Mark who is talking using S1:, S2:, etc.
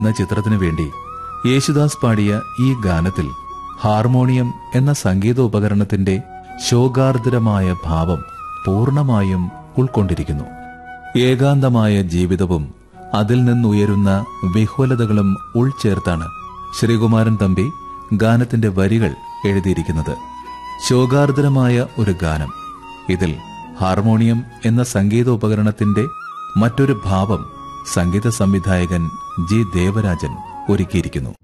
S1: എന്ന ചിത്രത്തിനു വേണ്ടി യേശുദാസ് പാടിയ ഈ ഗാനത്തിൽ ഹാർമോണിയം എന്ന സംഗീതോപകരണത്തിന്റെ ശോകാർദ്രമായ ഭാവം പൂർണ്ണമായും ഉൾക്കൊണ്ടിരിക്കുന്നു ഏകാന്തമായ ജീവിതവും അതിൽ നിന്നുയരുന്ന വിഹ്വലതകളും ഉൾച്ചേർത്താണ് ശ്രീകുമാരൻ തമ്പി ഗാനത്തിന്റെ വരികൾ എഴുതിയിരിക്കുന്നത് ശോകാർദ്രമായ ഒരു ഗാനം ഇതിൽ ഹാർമോണിയം എന്ന സംഗീതോപകരണത്തിന്റെ മറ്റൊരു ഭാവം സംഗീത സംവിധായകൻ ജി ദേവരാജൻ ഒരുക്കിയിരിക്കുന്നു